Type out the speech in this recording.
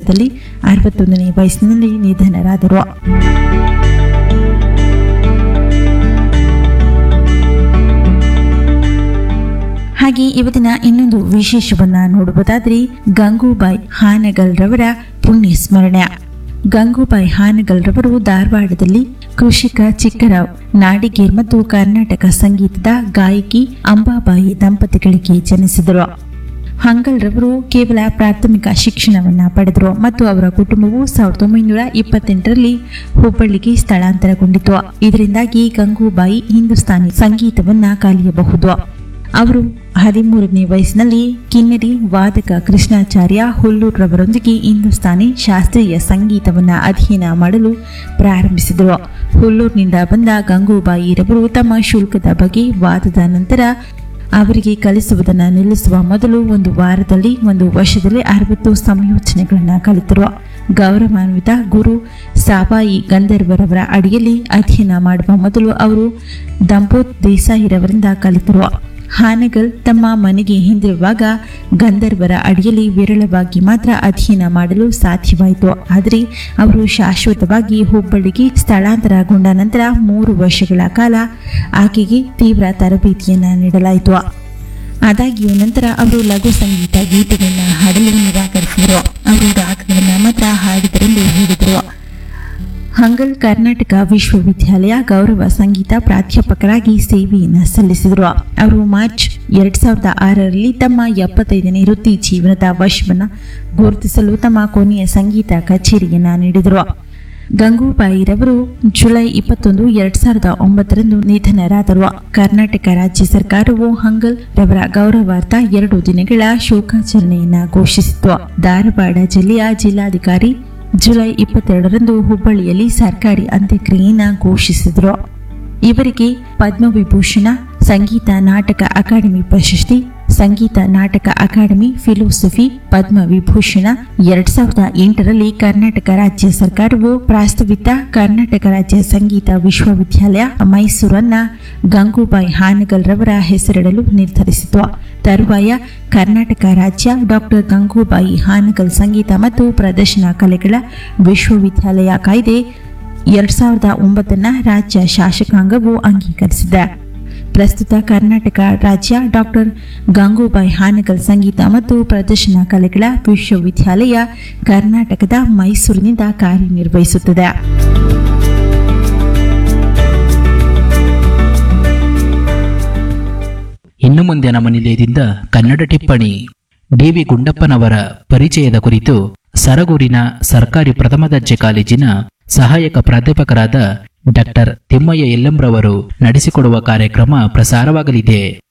ವರ್ಷದಲ್ಲಿ ಅರವತ್ತೊಂದನೇ ವಯಸ್ಸಿನಲ್ಲಿ ನಿಧನರಾದರು ಹಾಗೆ ಇವತ್ತಿನ ಇನ್ನೊಂದು ವಿಶೇಷವನ್ನ ನೋಡುವುದಾದ್ರೆ ಗಂಗೂಬಾಯಿ ಹಾನಗಲ್ ರವರ ಪುಣ್ಯ ಸ್ಮರಣೆ ಗಂಗೂಬಾಯಿ ಹಾನಗಲ್ ರವರು ಧಾರವಾಡದಲ್ಲಿ ಕೃಷಿಕ ಚಿಕ್ಕರಾವ್ ನಾಡಿಗೇರ್ ಮತ್ತು ಕರ್ನಾಟಕ ಸಂಗೀತದ ಗಾಯಕಿ ಅಂಬಾಬಾಯಿ ದಂಪತಿಗಳಿಗೆ ಜನಿಸಿದರು ಹಂಗಲ್ ರವರು ಕೇವಲ ಪ್ರಾಥಮಿಕ ಶಿಕ್ಷಣವನ್ನ ಪಡೆದರು ಮತ್ತು ಅವರ ಕುಟುಂಬವು ಸಾವಿರದ ಒಂಬೈನೂರ ಇಪ್ಪತ್ತೆಂಟರಲ್ಲಿ ಹುಬ್ಬಳ್ಳಿಗೆ ಸ್ಥಳಾಂತರಗೊಂಡಿತು ಇದರಿಂದಾಗಿ ಗಂಗೂಬಾಯಿ ಹಿಂದೂಸ್ತಾನಿ ಸಂಗೀತವನ್ನ ಕಲಿಯಬಹುದು ಅವರು ಹದಿಮೂರನೇ ವಯಸ್ಸಿನಲ್ಲಿ ಕಿನ್ನರಿ ವಾದಕ ಕೃಷ್ಣಾಚಾರ್ಯ ಹುಲ್ಲೂರ್ರವರೊಂದಿಗೆ ಹಿಂದೂಸ್ತಾನಿ ಶಾಸ್ತ್ರೀಯ ಸಂಗೀತವನ್ನು ಅಧ್ಯಯನ ಮಾಡಲು ಪ್ರಾರಂಭಿಸಿದರು ಹುಲ್ಲೂರಿನಿಂದ ಬಂದ ಗಂಗೂಬಾಯಿರವರು ತಮ್ಮ ಶುಲ್ಕದ ಬಗ್ಗೆ ವಾದದ ನಂತರ ಅವರಿಗೆ ಕಲಿಸುವುದನ್ನು ನಿಲ್ಲಿಸುವ ಮೊದಲು ಒಂದು ವಾರದಲ್ಲಿ ಒಂದು ವರ್ಷದಲ್ಲಿ ಅರವತ್ತು ಸಂಯೋಜನೆಗಳನ್ನು ಕಲಿತರು ಗೌರವಾನ್ವಿತ ಗುರು ಸಾಬಾಯಿ ಗಂಧರ್ವರವರ ಅಡಿಯಲ್ಲಿ ಅಧ್ಯಯನ ಮಾಡುವ ಮೊದಲು ಅವರು ದಂಪೋತ್ ದೇಸಾಯಿರವರಿಂದ ಕಲಿತರು ಹಾನಗಲ್ ತಮ್ಮ ಮನೆಗೆ ಹಿಂದಿರುವಾಗ ಗಂಧರ್ವರ ಅಡಿಯಲ್ಲಿ ವಿರಳವಾಗಿ ಮಾತ್ರ ಅಧ್ಯಯನ ಮಾಡಲು ಸಾಧ್ಯವಾಯಿತು ಆದರೆ ಅವರು ಶಾಶ್ವತವಾಗಿ ಹುಬ್ಬಳ್ಳಿಗೆ ಸ್ಥಳಾಂತರಗೊಂಡ ನಂತರ ಮೂರು ವರ್ಷಗಳ ಕಾಲ ಆಕೆಗೆ ತೀವ್ರ ತರಬೇತಿಯನ್ನು ನೀಡಲಾಯಿತು ಆದಾಗ್ಯೂ ನಂತರ ಅವರು ಲಘು ಸಂಗೀತ ಗೀತೆಗಳನ್ನು ಹಾಡಲು ನಿರಾಕರಿಸಿದರು ಅವರು ರಾಗಗಳನ್ನು ಮಾತ್ರ ಹಾಡಿದರೆಂದು ಹೇಳಿದರು ಹಂಗಲ್ ಕರ್ನಾಟಕ ವಿಶ್ವವಿದ್ಯಾಲಯ ಗೌರವ ಸಂಗೀತ ಪ್ರಾಧ್ಯಾಪಕರಾಗಿ ಸೇವೆಯನ್ನು ಸಲ್ಲಿಸಿದರು ಅವರು ಮಾರ್ಚ್ ಎರಡ್ ಸಾವಿರದ ಆರರಲ್ಲಿ ತಮ್ಮ ಎಪ್ಪತ್ತೈದನೇ ವೃತ್ತಿ ಜೀವನದ ವರ್ಷವನ್ನು ಗುರುತಿಸಲು ತಮ್ಮ ಕೊನೆಯ ಸಂಗೀತ ಕಚೇರಿಯನ್ನು ನೀಡಿದರು ಗಂಗೂಬಾಯಿರವರು ಜುಲೈ ಇಪ್ಪತ್ತೊಂದು ಎರಡ್ ಸಾವಿರದ ಒಂಬತ್ತರಂದು ನಿಧನರಾದರು ಕರ್ನಾಟಕ ರಾಜ್ಯ ಸರ್ಕಾರವು ಹಂಗಲ್ ರವರ ಗೌರವಾರ್ಥ ಎರಡು ದಿನಗಳ ಶೋಕಾಚರಣೆಯನ್ನ ಘೋಷಿಸಿತು ಧಾರವಾಡ ಜಿಲ್ಲೆಯ ಜಿಲ್ಲಾಧಿಕಾರಿ ಜುಲೈ ಇಪ್ಪತ್ತೆರಡರಂದು ಹುಬ್ಬಳ್ಳಿಯಲ್ಲಿ ಸರ್ಕಾರಿ ಅಂತ್ಯಕ್ರಿಯೆಯನ್ನು ಘೋಷಿಸಿದರು ಇವರಿಗೆ ಪದ್ಮವಿಭೂಷಣ ಸಂಗೀತ ನಾಟಕ ಅಕಾಡೆಮಿ ಪ್ರಶಸ್ತಿ ಸಂಗೀತ ನಾಟಕ ಅಕಾಡೆಮಿ ಫಿಲೋಸಫಿ ಪದ್ಮ ವಿಭೂಷಣ ಎರಡ್ ಸಾವಿರದ ಎಂಟರಲ್ಲಿ ಕರ್ನಾಟಕ ರಾಜ್ಯ ಸರ್ಕಾರವು ಪ್ರಾಸ್ತಾವಿತ ಕರ್ನಾಟಕ ರಾಜ್ಯ ಸಂಗೀತ ವಿಶ್ವವಿದ್ಯಾಲಯ ಮೈಸೂರನ್ನ ಗಂಗೂಬಾಯಿ ಹಾನಗಲ್ ರವರ ಹೆಸರಿಡಲು ನಿರ್ಧರಿಸಿತು ತರುವಾಯ ಕರ್ನಾಟಕ ರಾಜ್ಯ ಡಾಕ್ಟರ್ ಗಂಗೂಬಾಯಿ ಹಾನಗಲ್ ಸಂಗೀತ ಮತ್ತು ಪ್ರದರ್ಶನ ಕಲೆಗಳ ವಿಶ್ವವಿದ್ಯಾಲಯ ಕಾಯ್ದೆ ಎರಡ್ ಸಾವಿರದ ಒಂಬತ್ತನ್ನ ರಾಜ್ಯ ಶಾಸಕಾಂಗವು ಅಂಗೀಕರಿಸಿದೆ ಪ್ರಸ್ತುತ ಕರ್ನಾಟಕ ರಾಜ್ಯ ಡಾಕ್ಟರ್ ಗಂಗೂಬಾಯಿ ಹಾನಗಲ್ ಸಂಗೀತ ಮತ್ತು ಪ್ರದರ್ಶನ ಕಲೆಗಳ ವಿಶ್ವವಿದ್ಯಾಲಯ ಕರ್ನಾಟಕದ ಮೈಸೂರಿನಿಂದ ಕಾರ್ಯನಿರ್ವಹಿಸುತ್ತದೆ ಇನ್ನು ಮುಂದೆ ನಮ್ಮ ನಿಲಯದಿಂದ ಕನ್ನಡ ಟಿಪ್ಪಣಿ ಡಿವಿ ಗುಂಡಪ್ಪನವರ ಪರಿಚಯದ ಕುರಿತು ಸರಗೂರಿನ ಸರ್ಕಾರಿ ಪ್ರಥಮ ದರ್ಜೆ ಕಾಲೇಜಿನ ಸಹಾಯಕ ಪ್ರಾಧ್ಯಾಪಕರಾದ ಡಾಕ್ಟರ್ ತಿಮ್ಮಯ್ಯ ಯಲ್ಲಂರವರು ನಡೆಸಿಕೊಡುವ ಕಾರ್ಯಕ್ರಮ ಪ್ರಸಾರವಾಗಲಿದೆ